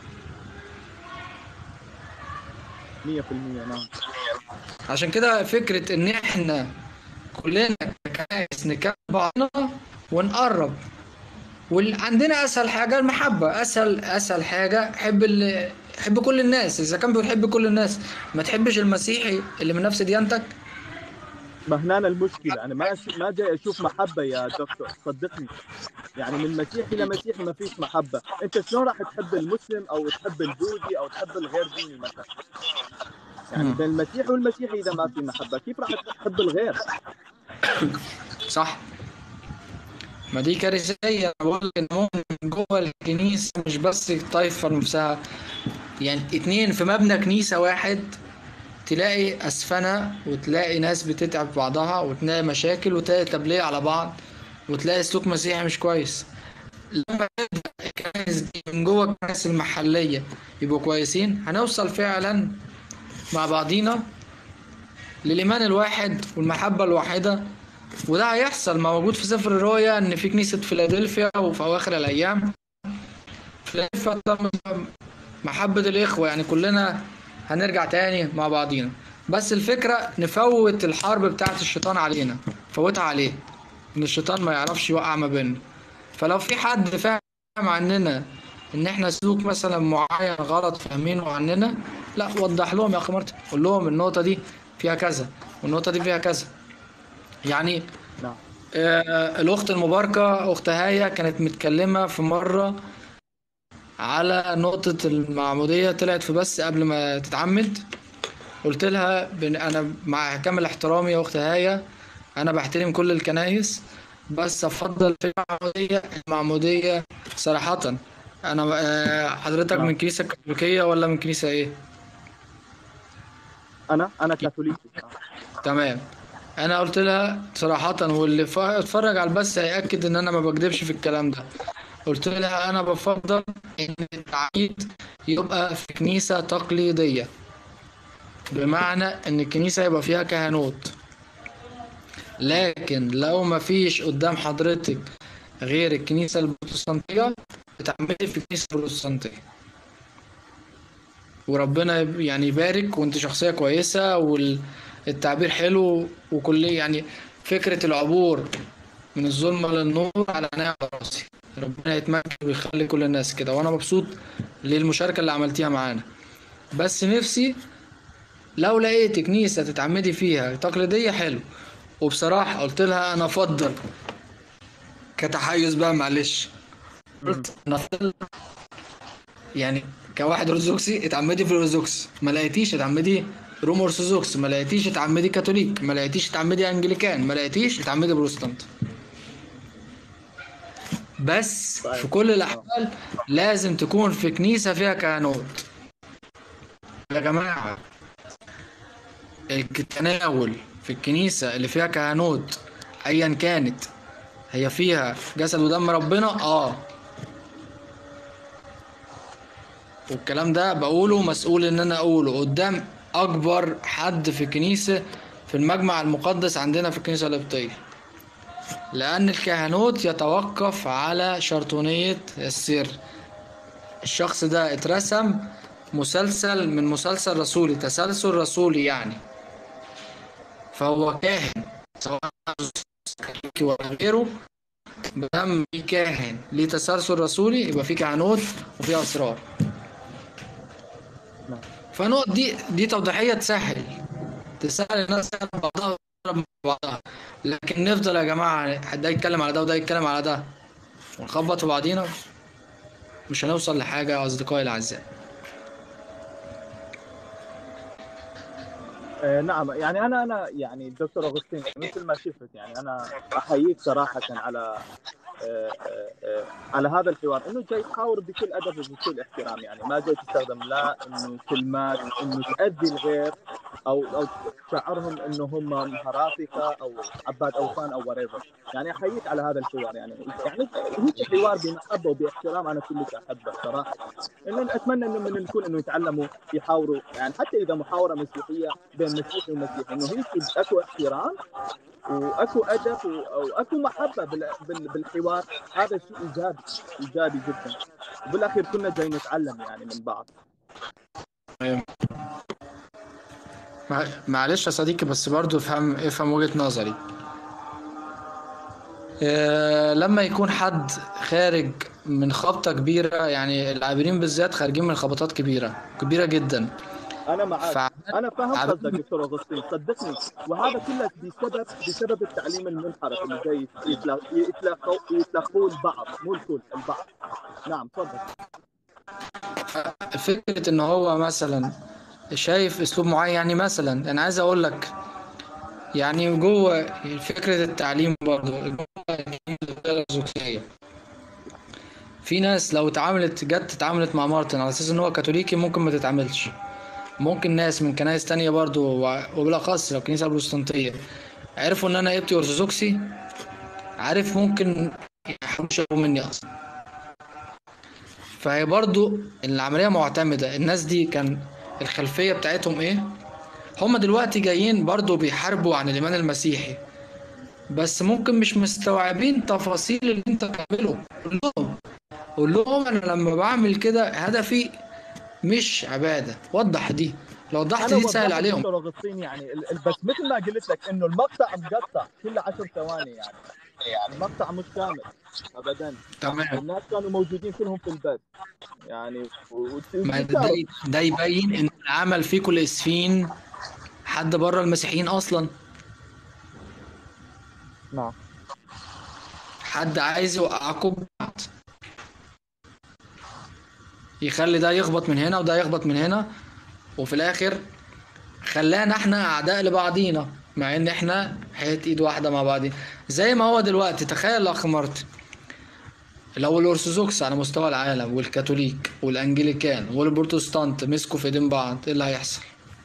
100% نعم عشان كده فكرة إن إحنا كلنا كنايس نكمل بعضنا ونقرب وعندنا أسهل حاجة المحبة أسهل أسهل حاجة حب ال... حب كل الناس إذا كان بيحب كل الناس ما تحبش المسيحي اللي من نفس ديانتك ما هنا المشكله انا ما أش... ما جاي اشوف محبه يا دكتور صدقني يعني من مسيحي لمسيحي ما فيش محبه انت شلون راح تحب المسلم او تحب البوذي او تحب الغير ديني مثلا يعني مم. بين المسيحي والمسيحي اذا ما في محبه كيف راح تحب الغير صح ما دي كارثية أنا بقول لك إن ممكن جوه الكنيسة مش بس الطائفة نفسها يعني اتنين في مبنى كنيسة واحد تلاقي أسفنة وتلاقي ناس بتتعب بعضها وتلاقي مشاكل وتلاقي تبلية على بعض وتلاقي سلوك مسيحي مش كويس لما نبدأ الكنائس دي من جوه الكنائس المحلية يبقوا كويسين هنوصل فعلا مع بعضينا للإيمان الواحد والمحبة الواحدة وده هيحصل ما موجود في سفر الرؤيا ان في كنيسة فيلادلفيا وفي اواخر الايام فيلادلفيا تم محبة الاخوة يعني كلنا هنرجع تاني مع بعضينا بس الفكرة نفوت الحرب بتاعت الشيطان علينا فوتها عليه ان الشيطان ما يعرفش يوقع ما بيننا فلو في حد فاهم عننا ان احنا سلوك مثلا معين غلط فاهمينه عننا لا وضح لهم يا اخي مرتب قول لهم النقطة دي فيها كذا والنقطة دي فيها كذا يعني نعم آه، الأخت المباركة أخت هاية كانت متكلمة في مرة على نقطة المعمودية طلعت في بس قبل ما تتعمد قلت لها بن- أنا مع كامل احترامي يا أخت هاية أنا بحترم كل الكنايس بس افضل في المعموديه المعموديه صراحه انا آه، حضرتك نعم. من كنيسه كاثوليكيه ولا من كنيسه ايه انا انا كاثوليكي تمام انا قلت لها صراحه واللي ف- اتفرج على البث هياكد ان انا ما بكدبش في الكلام ده قلت لها انا بفضل ان العيد يبقى في كنيسه تقليديه بمعنى ان الكنيسه يبقى فيها كهنوت لكن لو ما فيش قدام حضرتك غير الكنيسه البروتستانتيه بتعملي في الكنيسه البروتستانتيه وربنا يب- يعني يبارك وانت شخصيه كويسه والتعبير حلو وكل يعني فكره العبور من الظلمه للنور على نعم راسي ربنا يتمجد ويخلي كل الناس كده وانا مبسوط للمشاركه اللي عملتيها معانا بس نفسي لو لقيت كنيسه تتعمدي فيها تقليديه حلو وبصراحه قلت لها انا افضل كتحيز بقى معلش قلت انا أفضل يعني كواحد ارثوذكسي اتعمدي في الارثوذكس ما لقيتيش اتعمدي روم ارثوذكس ما لقيتيش اتعمدي كاثوليك ما لقيتيش اتعمدي انجليكان ما لقيتيش اتعمدي بروتستانت بس طيب. في كل الاحوال لازم تكون في كنيسه فيها كهنوت يا جماعه التناول في الكنيسه اللي فيها كهنوت ايا كانت هي فيها جسد ودم ربنا اه والكلام ده بقوله مسؤول ان انا اقوله قدام اكبر حد في كنيسة في المجمع المقدس عندنا في الكنيسة القبطية لان الكهنوت يتوقف على شرطونية السر الشخص ده اترسم مسلسل من مسلسل رسولي تسلسل رسولي يعني فهو كاهن سواء كاثوليكي ولا غيره مدام في كاهن ليه تسلسل رسولي يبقى في كهنوت وفي اسرار نعم. فنقط دي دي توضيحيه تسهل تسهل الناس تعرف بعضها وتقرب من بعضها لكن نفضل يا جماعه ده يتكلم على ده وده يتكلم على ده ونخبط في بعضينا مش هنوصل لحاجه يا اصدقائي الاعزاء آه، نعم يعني انا انا يعني دكتور اغسطين مثل ما شفت يعني انا احييك صراحه على آه، آه، آه، على هذا الحوار انه جاي تحاور بكل ادب وبكل احترام يعني ما جاي تستخدم لا انه كلمات انه تاذي الغير او او تشعرهم انه هم هرافقه او عباد اوثان او وريفر يعني احييك على هذا الحوار يعني يعني هيك حوار بمحبه وباحترام انا كلش احبه صراحه إنه اتمنى انه من الكل انه يتعلموا يحاوروا يعني حتى اذا محاوره مسيحيه بين مسيحي ومسيحي انه هيك اكو احترام واكو ادب و- واكو محبه بال- بال- بالحوار هذا شيء ايجابي ايجابي جدا وبالاخير كلنا جاي نتعلم يعني من بعض مع- معلش يا صديقي بس برضو افهم افهم وجهة نظري آه، لما يكون حد خارج من خبطة كبيرة يعني العابرين بالذات خارجين من خبطات كبيرة كبيرة جدا انا معك فع- انا فاهم عبد- قصدك دكتور اغسطين صدقني وهذا كله بسبب بسبب التعليم المنحرف اللي جاي يتلا- يتلاقوا يتلقوه البعض مو الكل البعض نعم تفضل فكرة ان هو مثلا شايف اسلوب معين يعني مثلا انا عايز اقول لك يعني جوه فكرة التعليم برضو جوه الدولة الأرثوذكسية في ناس لو اتعاملت جت اتعاملت مع مارتن على اساس ان هو كاثوليكي ممكن ما تتعاملش ممكن ناس من كنايس تانية برضو و- وبالاخص لو كنيسة بروتستانتية عرفوا ان انا قبطي ارثوذكسي عارف ممكن يحوشوا مني اصلا فهي برضو العملية معتمدة الناس دي كان الخلفية بتاعتهم ايه هما دلوقتي جايين برضو بيحاربوا عن الإيمان المسيحي بس ممكن مش مستوعبين تفاصيل اللي انت بتعمله قول لهم قول لهم انا لما بعمل كده هدفي مش عبادة وضح دي لو وضحت انا دي تسهل وضحت عليهم دكتور اغسطين يعني ال- ال- بس مثل ما قلت لك انه المقطع مقطع كل 10 ثواني يعني يعني المقطع مش كامل ابدا تمام الناس كانوا موجودين كلهم في البث يعني و- ما ده, ده- ده يبين ان العمل فيكم الاسفين حد بره المسيحيين اصلا نعم حد عايز يوقعكم ببعض يخلي ده يخبط من هنا وده يخبط من هنا وفي الاخر خلانا احنا اعداء لبعضينا مع ان احنا حياة ايد واحدة مع بعض زي ما هو دلوقتي تخيل يا اخ مارتن لو الارثوذكس على مستوى العالم والكاثوليك والانجليكان والبروتستانت مسكوا في ايدين بعض ايه اللي هيحصل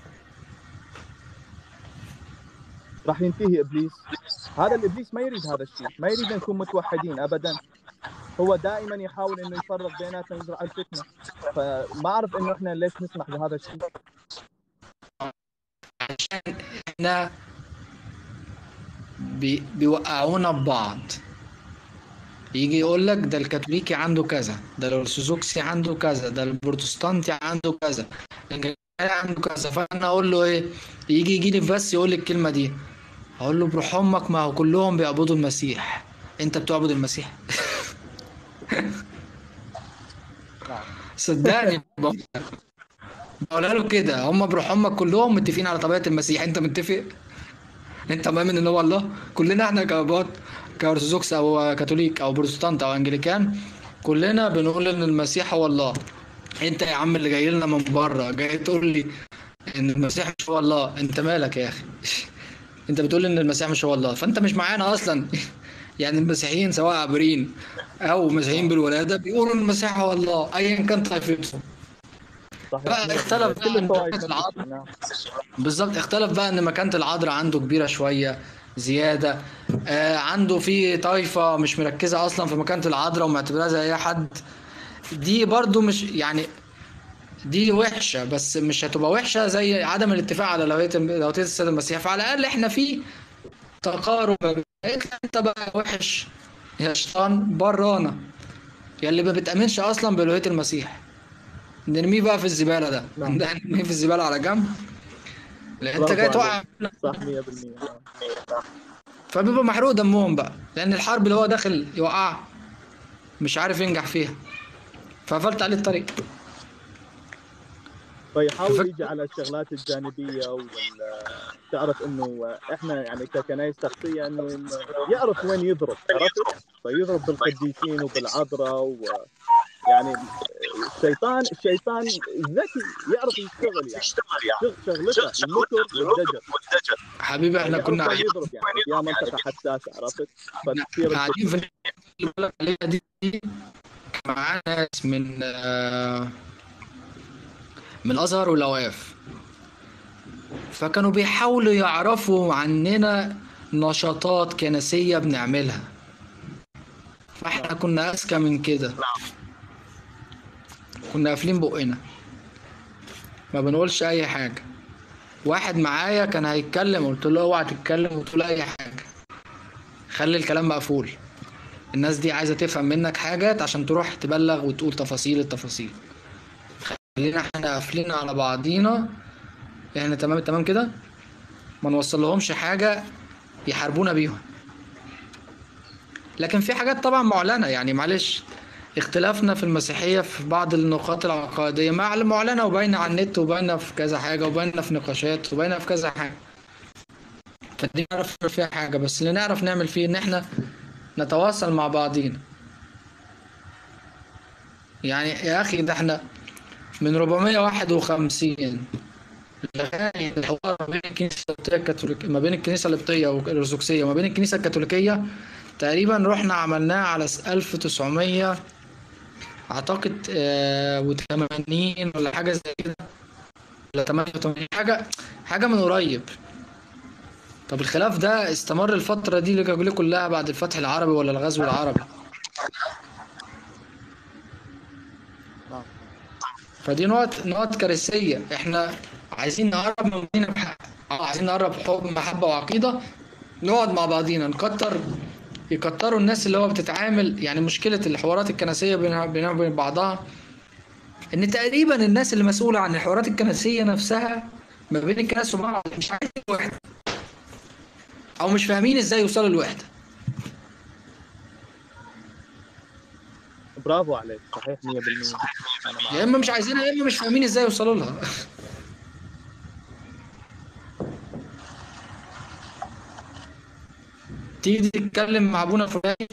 راح ينتهي ابليس هذا الابليس ما يريد هذا الشيء ما يريد نكون متوحدين ابدا هو دائما يحاول انه يفرق بيناتنا ويزرع الفتنه فما اعرف انه احنا ليش نسمح بهذا الشيء عشان احنا بي بيوقعونا ببعض يجي يقول لك ده الكاثوليكي عنده كذا ده الارثوذكسي عنده كذا ده البروتستانتي عنده كذا الانجليزي عنده كذا فانا اقول له ايه يجي يجي لي بس يقول لي الكلمه دي اقول له بروح امك ما هو كلهم بيعبدوا المسيح انت بتعبد المسيح صدقني بقول- بقولها له كده هم بروح امك كلهم متفقين على طبيعه المسيح انت متفق انت مؤمن ان هو الله كلنا احنا كابات كارثوذكس او كاثوليك او بروتستانت او انجليكان كلنا بنقول ان المسيح هو الله انت يا عم اللي جاي لنا من بره جاي تقول لي ان المسيح مش هو الله انت مالك يا اخي انت بتقول ان المسيح مش هو الله فانت مش معانا اصلا يعني المسيحيين سواء عابرين او مسيحيين بالولاده بيقولوا ان المسيح هو الله ايا كان طائفتهم صحيح بقى اختلف بقى كل عن الطوائف طبيعة العظم. نعم. بالظبط اختلف بقى ان مكانة العذراء عنده كبيرة شوية زيادة آه عنده في طائفة مش مركزة اصلا في مكانة العذراء ومعتبرها زي اي حد دي برضو مش يعني دي وحشة بس مش هتبقى وحشة زي عدم الاتفاق على لوية لوية السيد المسيح فعلى الاقل احنا في تقارب انت بقى وحش يا شيطان برانا يا اللي ما بتأمنش اصلا بألوهية المسيح نرميه بقى في الزبالة ده نعم. ده نرميه في الزبالة على جنب لان انت برافو جاي توقع عليك. صح 100% نعم. فبيبقى محروق دمهم بقى لان الحرب اللي هو داخل يوقع مش عارف ينجح فيها فقفلت عليه الطريق فيحاول فك- يجي على الشغلات الجانبيه وال تعرف انه احنا يعني ككنايس شخصيه انه إنه يعرف وين يضرب عرفت؟ فيضرب بالقديسين وبالعذراء و يعني الشيطان الشيطان ذكي يعرف يشتغل يعني شغ- شغلته المكر والدجل حبيبي احنا يعرف كنا وين يضرب يعني يا منطقه حساسه عرفت؟ فتصير قاعدين في اللي بقولك عليها دي كان معانا ناس من آه، من الازهر والاوقاف فكانوا بيحاولوا يعرفوا عننا نشاطات كنسيه بنعملها فاحنا كنا اذكى من كده كنا قافلين بقنا ما بنقولش اي حاجه واحد معايا كان هيتكلم قلت له اوعى تتكلم وتقول اي حاجه خلي الكلام مقفول الناس دي عايزه تفهم منك حاجات عشان تروح تبلغ وتقول تفاصيل التفاصيل خلينا احنا قافلين على بعضينا احنا تمام تمام كده ما نوصل لهمش حاجه يحاربونا بيهم لكن في حاجات طبعا معلنه يعني معلش اختلافنا في المسيحيه في بعض النقاط العقائديه مع معلنه وباينه على النت وباينه في كذا حاجه وباينه في نقاشات وباينه في كذا حاجه فدي نعرف فيها حاجه بس اللي نعرف نعمل فيه ان احنا نتواصل مع بعضينا يعني يا اخي ده احنا من 451 لغايه الحوار ما بين الكنيسه القبطيه الكاثوليكيه ما بين الكنيسه القبطيه والارثوذكسيه وما بين الكنيسه الكاثوليكيه تقريبا رحنا عملناه على س- 1900 اعتقد آه و80 ولا حاجه زي كده ولا 88 حاجه حاجه من قريب طب الخلاف ده استمر الفترة دي اللي كلها بعد الفتح العربي ولا الغزو العربي نعم. فدي نقط نقط كارثية احنا عايزين نقرب من بعضينا بحق اه عايزين نقرب حب محبة وعقيدة نقعد مع بعضينا نكتر يكتروا الناس اللي هو بتتعامل يعني مشكلة الحوارات الكنسية بينها بينها وبين بعضها ان تقريبا الناس اللي مسؤولة عن الحوارات الكنسية نفسها ما بين الكنائس وبعض مش عايزين الوحدة او مش فاهمين ازاي يوصلوا للوحدة برافو عليك صحيح 100% انا يا معك اما مش عايزينها يا اما مش فاهمين ازاي يوصلوا لها تيجي تتكلم مع ابونا الفلاني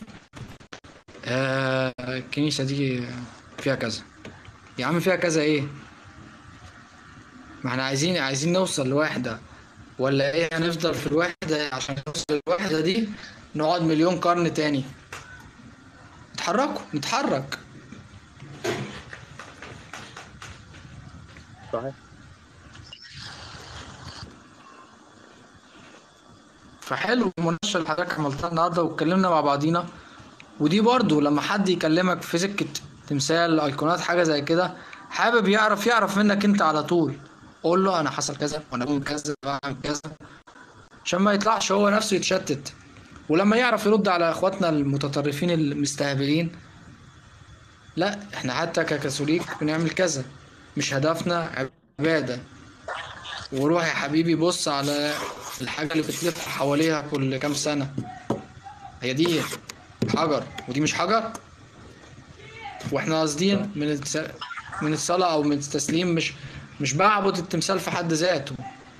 آه الكنيسة دي فيها كذا يا عم فيها كذا ايه ما احنا عايزين عايزين نوصل لوحدة ولا ايه هنفضل في الوحدة عشان نوصل للوحدة دي نقعد مليون قرن تاني اتحركوا نتحرك صحيح فحلو المناقشة اللي حضرتك عملتها النهاردة واتكلمنا مع بعضينا ودي برضو لما حد يكلمك في سكة تمثال ايقونات حاجة زي كده حابب يعرف يعرف منك انت على طول قول له انا حصل كذا وانا بقول كذا بعمل كذا عشان ما يطلعش هو نفسه يتشتت ولما يعرف يرد على اخواتنا المتطرفين المستهبلين لا احنا حتى ككاثوليك بنعمل كذا مش هدفنا عبادة وروح يا حبيبي بص على الحاجة اللي بتلف حواليها كل كام سنة هي دي حجر ودي مش حجر واحنا قاصدين من التس... من الصلاة او من التسليم مش مش بعبد التمثال في حد ذاته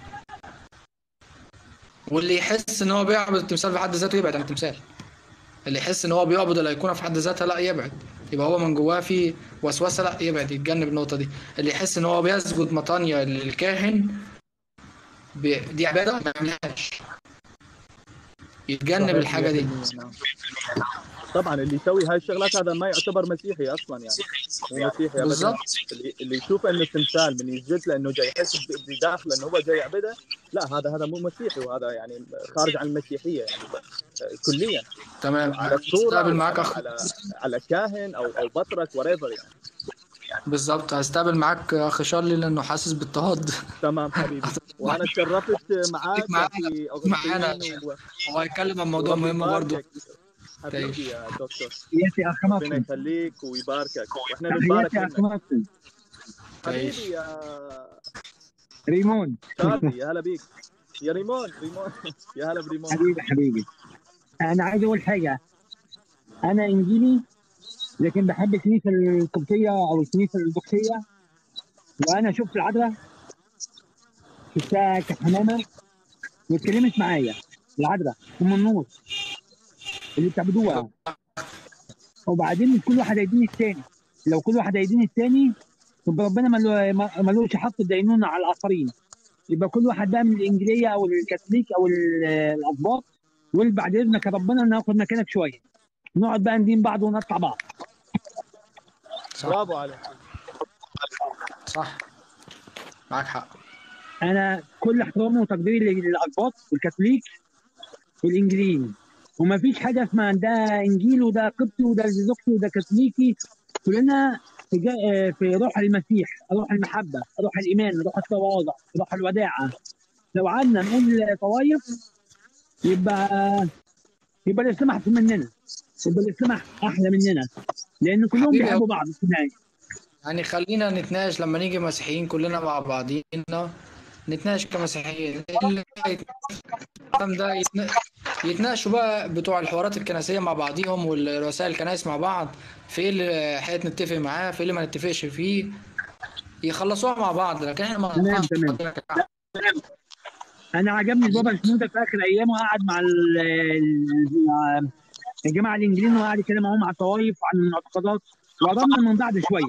واللي يحس ان هو بيعبد التمثال في حد ذاته يبعد عن التمثال اللي يحس ان هو بيعبد الايقونه في حد ذاتها لا يبعد يبقى هو من جواه في وسوسه لا يبعد يتجنب النقطه دي اللي يحس ان هو بيسجد مطانية للكاهن بي... دي عباده ما يعملهاش يتجنب صحيح، الحاجه دي 100% نعم. طبعا اللي يسوي هاي الشغلات هذا ما يعتبر مسيحي اصلا يعني مو مسيحي ابدا بالظبط اللي, اللي يشوف انه التمثال من يسجد له انه جاي يحس ب- بداخله انه هو جاي يعبده لا هذا هذا مو مسيحي وهذا يعني خارج عن المسيحيه يعني كليا تمام على الصوره هستقبل معاك اخ على على كاهن او او بطرك وريفر يعني بالظبط هستقبل معاك اخ شارلي لانه حاسس باضطهاد تمام حبيبي وانا تشرفت معاك معانا- اخي معانا. اغسطين و- هو هيتكلم عن موضوع وربي مهم برضه يباركك. حبيبي يا دكتور تحياتي اخ ربنا مصر يخليك ويباركك واحنا بنبارك تحياتي اخ منك مصر تعيش. حبيبي يا ريمون شادي يا هلا بيك يا ريمون ريمون يا هلا بريمون حبيبي حبيبي انا عايز اقول حاجه انا انجيلي لكن بحب الكنيسه القبطيه او الكنيسه الارثوذكسيه وانا شفت العذراء شفتها كحمامه واتكلمت معايا العذراء ام النور اللي بتعبدوها وبعدين مش كل واحد هيدين الثاني لو كل واحد هيدين الثاني يبقى ربنا ملو- ما- ملوش حق الدينونه على الاخرين يبقى كل واحد بقى من الانجيليه او الكاثوليك او ال- الاقباط يقول بعد اذنك يا ربنا ناخد مكانك شويه نقعد بقى ندين بعض ونقطع بعض صح برافو عليك صح معاك حق انا كل احترامي وتقديري للاقباط والكاثوليك والانجيليين وما فيش حاجه اسمها ده انجيل وده قبطي وده ارثوذكسي وده كاثوليكي كلنا في, جا... في روح المسيح روح المحبه روح الايمان روح التواضع روح الوداعه لو قعدنا نقول طوايف يبقى يبقى الاسلام احسن مننا يبقى الاسلام احلى مننا لان كلهم حبيبي بيحبوا بعض في النهايه يعني خلينا نتناقش لما نيجي مسيحيين كلنا مع بعضينا نتناقش كمسيحيين اللي الكلام ده يتنا- يتناقشوا بقى بتوع الحوارات الكنسية مع بعضيهم والرؤساء الكنائس مع بعض في ايه اللي حيث نتفق معاه في ايه اللي ما نتفقش فيه يخلصوها مع بعض لكن احنا ما تمام، نقطعش تمام. بعضنا كده. انا عجبني البابا شنودة في اخر ايامه قعد مع ال- ال- الجماعه الانجليين وقعد يتكلم معاهم على الطوائف وعن المعتقدات وقربنا من بعض شويه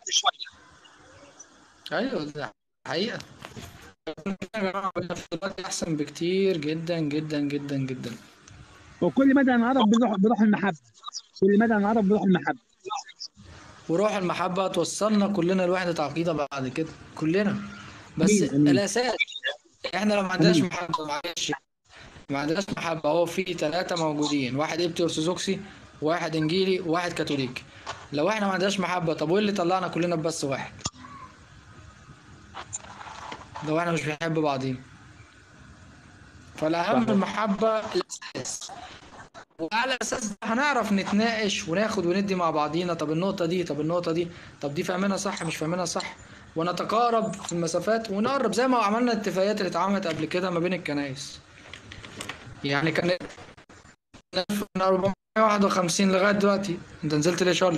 ايوه ده حقيقة يا جماعة قلنا في دلوقتي احسن بكتير جدا جدا جدا جدا وكل مدى نعرف بروح بروح المحبه كل مدى نعرف بروح المحبه وروح المحبة توصلنا كلنا لوحدة عقيدة بعد كده كلنا بس أمين، أمين. الأساس احنا لو ما عندناش أمين. محبة معلش ما عندناش محبة هو في ثلاثة موجودين واحد قبطي أرثوذكسي واحد إنجيلي وواحد كاثوليكي لو احنا ما عندناش محبة طب وايه اللي طلعنا كلنا بس واحد لو احنا مش بنحب بعضين فالأهم صحيح. المحبة الأساس وعلى اساس ده هنعرف نتناقش وناخد وندي مع بعضينا طب النقطة دي طب النقطة دي طب دي فاهمينها صح مش فاهمينها صح ونتقارب في المسافات ونقرب زي ما عملنا الاتفاقيات اللي اتعملت قبل كده ما بين الكنائس يعني كان من 451 لغاية دلوقتي انت نزلت ليه يا شارلي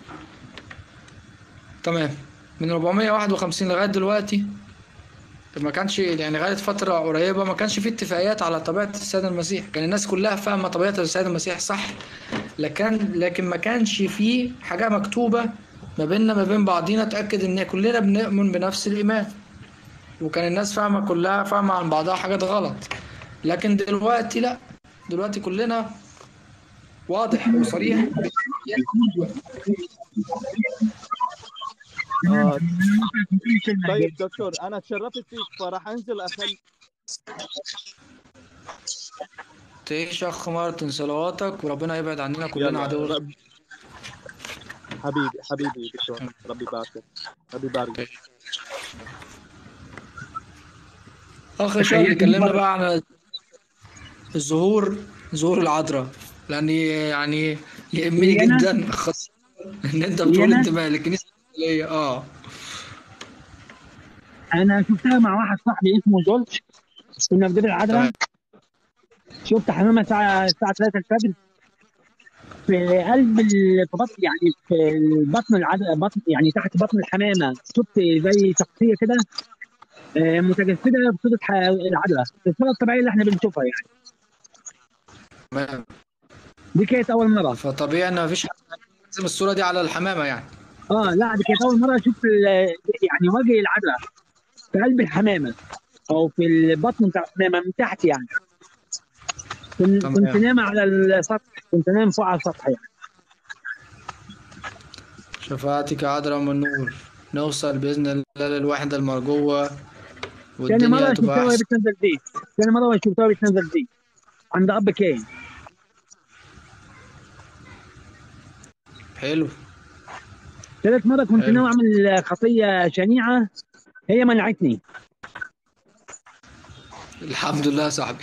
تمام من 451 لغاية دلوقتي ما كانش يعني لغايه فتره قريبه ما كانش في اتفاقيات على طبيعه السيد المسيح كان الناس كلها فاهمه طبيعه السيد المسيح صح لكن لكن ما كانش في حاجه مكتوبه ما بيننا ما بين بعضينا تاكد ان كلنا بنؤمن بنفس الايمان وكان الناس فاهمة كلها فاهمة عن بعضها حاجات غلط لكن دلوقتي لا دلوقتي كلنا واضح وصريح آه طيب دكتور انا تشرفت فيك فراح انزل اخلي تعيش يا اخ مارتن صلواتك وربنا يبعد عننا كلنا يلا عدو رب- حبيبي حبيبي دكتور ربي يبارك ربي يبارك اخر شهر اتكلمنا بقى عن الظهور ظهور العذراء لان يعني يهمني هي أنا؟ جدا خاصة ان انت هي بتقول أنا؟ انتماء للكنيسه الكاثوليكيه اه انا شفتها مع واحد صاحبي اسمه جورج كنا في دير العذراء تمام. شفت حمامه الساعه الساعه 3 الفجر في قلب ال- في بطن يعني في بطن العذراء بطن يعني تحت بطن الحمامه شفت زي شخصيه كده آه، متجسده بصوره ح- العذراء الصوره الطبيعيه اللي احنا بنشوفها يعني تمام دي كانت اول مره فطبيعي ان مفيش حد لازم الصوره دي على الحمامه يعني اه لا دي كانت اول مره اشوف ال- يعني وجه العذراء في قلب الحمامه او في البطن بتاع الحمامه من تحت يعني كنت تمام. كنت نايم على السطح كنت نايم فوق على السطح يعني شفاعتك عذراء من نور نوصل باذن الله للوحده المرجوه تاني والدنيا مره تبقى شفتها وهي احسن بتنزل زيت تاني مره شفتها وهي بتنزل زيت عند اب كاين حلو ثالث مره كنت حلو. ناوي اعمل خطيه شنيعه هي منعتني الحمد لله يا صاحبي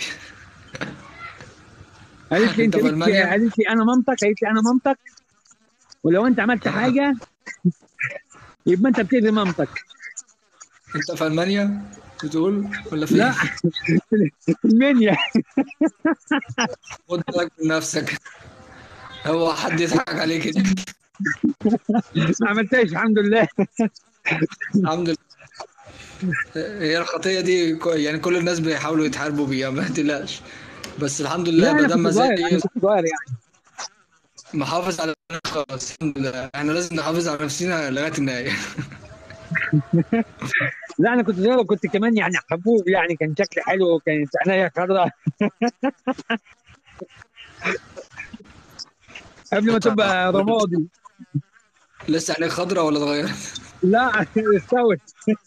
قالت لي انت أنت في ليك- ألمانيا؟ قالت لي انا مامتك قالت لي انا مامتك ولو انت عملت حاجه يبقى انت بتأذي مامتك انت في المانيا بتقول ولا فين؟ لا في المنيا خد بالك من نفسك هو حد يضحك عليك كده ما عملتهاش الحمد لله الحمد لله هي الخطيه دي كو- يعني كل الناس بيحاولوا يتحاربوا بيها ما تقلقش بس الحمد لا لله ما انا دام كنت ما صغير زال انا كنت صغير يعني محافظ على نفسك خلاص الحمد لله احنا لازم نحافظ على نفسنا لغايه النهايه لا انا كنت صغير وكنت كمان يعني حبوب يعني كان شكلي حلو وكانت عينيا خضراء قبل ما تبقى رمادي لسه عينيك خضرا ولا اتغيرت؟ لا استوت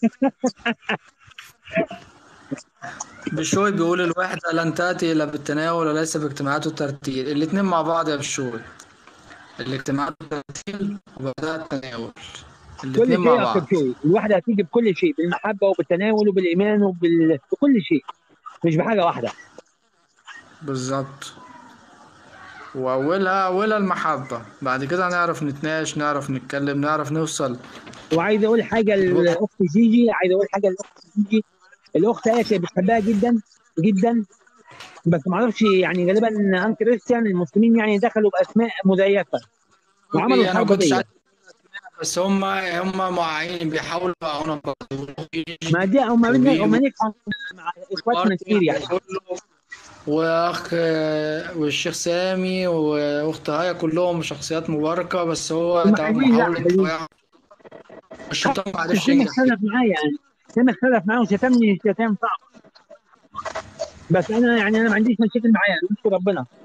بشوي بيقول الوحدة لن تأتي إلا بالتناول وليس باجتماعات والترتيل الاتنين مع بعض يا بشوي الاجتماعات والترتيل وبعدها التناول كل الاتنين شيء مع يا بعض أخي شوي الواحدة هتيجي بكل شيء بالمحبة وبالتناول وبالإيمان وبال... بكل شيء مش بحاجة واحدة بالظبط وأولها أولها المحبة بعد كده نعرف نتناقش نعرف نتكلم نعرف نوصل وعايز أقول حاجة لأختي جيجي عايز أقول حاجة لأختي جيجي الأخت آية كانت بتحبها جدا جدا بس ما اعرفش يعني غالبا ان كريستيان المسلمين يعني دخلوا باسماء مزيفه وعملوا أنا ما الحرب كنتش دي عارف بس هم هم معين بيحاولوا يوقعونا ببعض ما دي هم وبيجوا- هم نجحوا مع اخواتنا كتير يعني واخ والشيخ سامي واخت هايا كلهم شخصيات مباركه بس هو هم تعب عايزين محاولة يعملوا. يوقع. الشيطان ما عرفش سامي ينجح اختلف معايا يعني سامي اختلف معايا وشتمني شتام صعب بس انا يعني انا ما عنديش مشاكل معايا نشكر ربنا